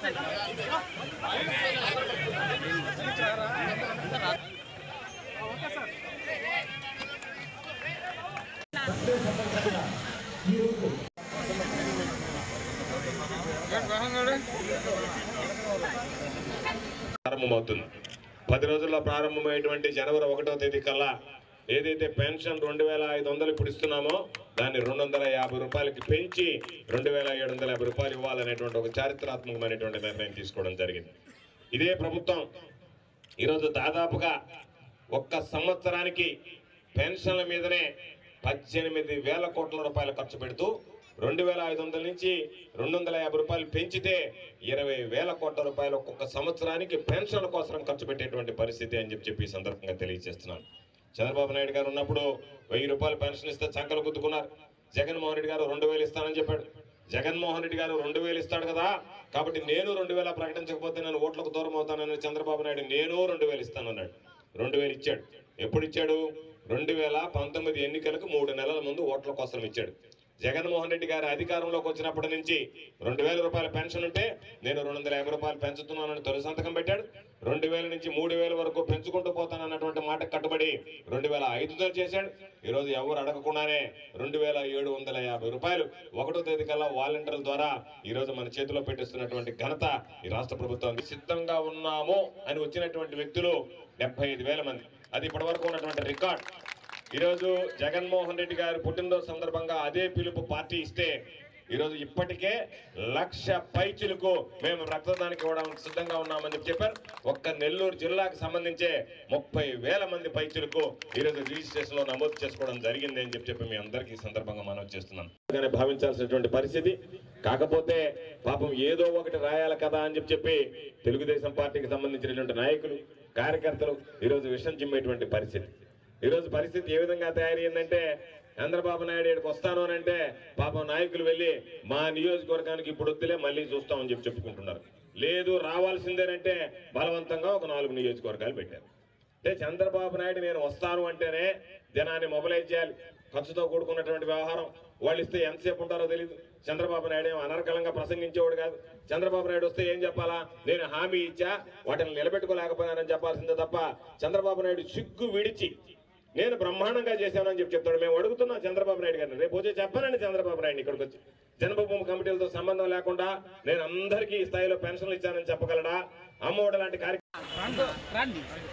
ప్రారంభమవుతుంది పది రోజుల్లో ప్రారంభమయ్యేటువంటి జనవరి ఒకటో తేదీ కల్లా ఏదైతే పెన్షన్ రెండు వేల ఐదు వందలు ఇప్పుడు ఇస్తున్నామో దాన్ని రెండు వందల యాభై రూపాయలకి పెంచి రెండు వేల ఏడు వందల యాభై రూపాయలు ఇవ్వాలనేటువంటి ఒక చారిత్రాత్మకమైనటువంటి నిర్ణయం తీసుకోవడం జరిగింది ఇదే ప్రభుత్వం ఈరోజు దాదాపుగా ఒక్క సంవత్సరానికి పెన్షన్ల మీదనే పద్దెనిమిది వేల కోట్ల రూపాయలు ఖర్చు పెడుతూ రెండు వేల ఐదు వందల నుంచి రెండు వందల యాభై రూపాయలు పెంచితే ఇరవై వేల కోట్ల రూపాయలు ఒక్కొక్క సంవత్సరానికి పెన్షన్ల కోసం ఖర్చు పెట్టేటువంటి పరిస్థితి అని చెప్పి చెప్పి ఈ సందర్భంగా తెలియజేస్తున్నాను చంద్రబాబు నాయుడు గారు ఉన్నప్పుడు వెయ్యి రూపాయలు పెన్షన్ ఇస్తే చంకలు గుద్దుకున్నారు జగన్మోహన్ రెడ్డి గారు రెండు వేలు ఇస్తానని చెప్పాడు జగన్మోహన్ రెడ్డి గారు రెండు వేలు ఇస్తాడు కదా కాబట్టి నేను రెండు వేల ప్రకటించకపోతే నేను ఓట్లకు దూరం అవుతానని చంద్రబాబు నాయుడు నేను రెండు వేలు ఇస్తానన్నాడు రెండు వేలు ఇచ్చాడు ఎప్పుడు ఇచ్చాడు రెండు వేల పంతొమ్మిది ఎన్నికలకు మూడు నెలల ముందు ఓట్ల కోసం ఇచ్చాడు జగన్మోహన్ రెడ్డి గారు అధికారంలోకి వచ్చినప్పటి నుంచి రెండు వేల రూపాయల పెన్షన్ ఉంటే నేను రెండు వందల యాభై రూపాయలు పెంచుతున్నానని తొలి సంతకం పెట్టాడు రెండు వేల నుంచి మూడు వేల వరకు పెంచుకుంటూ పోతానన్నటువంటి మాట కట్టుబడి రెండు వేల ఐదుతో చేశాడు ఈరోజు ఎవరు అడగకుండానే రెండు వేల ఏడు వందల యాభై రూపాయలు ఒకటో తేదీ కల్లా వాలంటీర్ల ద్వారా ఈ రోజు మన చేతిలో పెట్టిస్తున్నటువంటి ఘనత ఈ రాష్ట్ర ప్రభుత్వం సిద్ధంగా ఉన్నాము అని వచ్చినటువంటి వ్యక్తులు డెబ్బై ఐదు వేల మంది అది ఇప్పటి వరకు ఉన్నటువంటి రికార్డ్ ఈరోజు జగన్మోహన్ రెడ్డి గారి పుట్టినరోజు సందర్భంగా అదే పిలుపు పార్టీ ఇస్తే ఈరోజు ఇప్పటికే లక్ష పైచులకు మేము రక్తదానికి ఇవ్వడానికి సిద్ధంగా ఉన్నామని చెప్పి చెప్పారు ఒక్క నెల్లూరు జిల్లాకు సంబంధించే ముప్పై వేల మంది పైచులకు ఈరోజు రిజిస్ట్రేషన్ లో నమోదు చేసుకోవడం జరిగింది అని చెప్పి చెప్పి మీ అందరికీ ఈ సందర్భంగా మనం చేస్తున్నాం గానే భావించాల్సినటువంటి పరిస్థితి కాకపోతే పాపం ఏదో ఒకటి రాయాలి కదా అని చెప్పి చెప్పి తెలుగుదేశం పార్టీకి సంబంధించినటువంటి నాయకులు కార్యకర్తలు ఈరోజు విషం చిమ్మేటువంటి పరిస్థితి ఈరోజు పరిస్థితి ఏ విధంగా తయారైందంటే చంద్రబాబు నాయుడు ఇక్కడికి వస్తాను అని అంటే పాపం నాయకులు వెళ్ళి మా నియోజకవర్గానికి ఇప్పుడు వద్దులే మళ్ళీ చూస్తామని చెప్పి చెప్పుకుంటున్నారు లేదు రావాల్సిందేనంటే బలవంతంగా ఒక నాలుగు నియోజకవర్గాలు పెట్టారు అంటే చంద్రబాబు నాయుడు నేను వస్తాను అంటేనే జనాన్ని మొబిలైజ్ చేయాలి ఖర్చుతో కూడుకున్నటువంటి వ్యవహారం వాళ్ళు ఇస్తే ఎంతసేపు ఉంటారో తెలియదు చంద్రబాబు నాయుడు ఏం అనర్గళంగా ప్రసంగించేవాడు కాదు చంద్రబాబు నాయుడు వస్తే ఏం చెప్పాలా నేను హామీ ఇచ్చా వాటిని నిలబెట్టుకోలేకపోయానని చెప్పాల్సిందే తప్ప చంద్రబాబు నాయుడు సిగ్గు విడిచి నేను బ్రహ్మాండంగా చేశానని చెప్పి చెప్తాడు మేము అడుగుతున్నాం చంద్రబాబు నాయుడు గారిని రేపు వచ్చే చెప్పానండి చంద్రబాబు నాయుడు ఇక్కడికి వచ్చి జన్మభూమి కమిటీలతో సంబంధం లేకుండా నేను అందరికీ ఈ స్థాయిలో పెన్షన్లు ఇచ్చానని చెప్పగలడా అమ్మఒడి లాంటి కార్యక్రమం రండి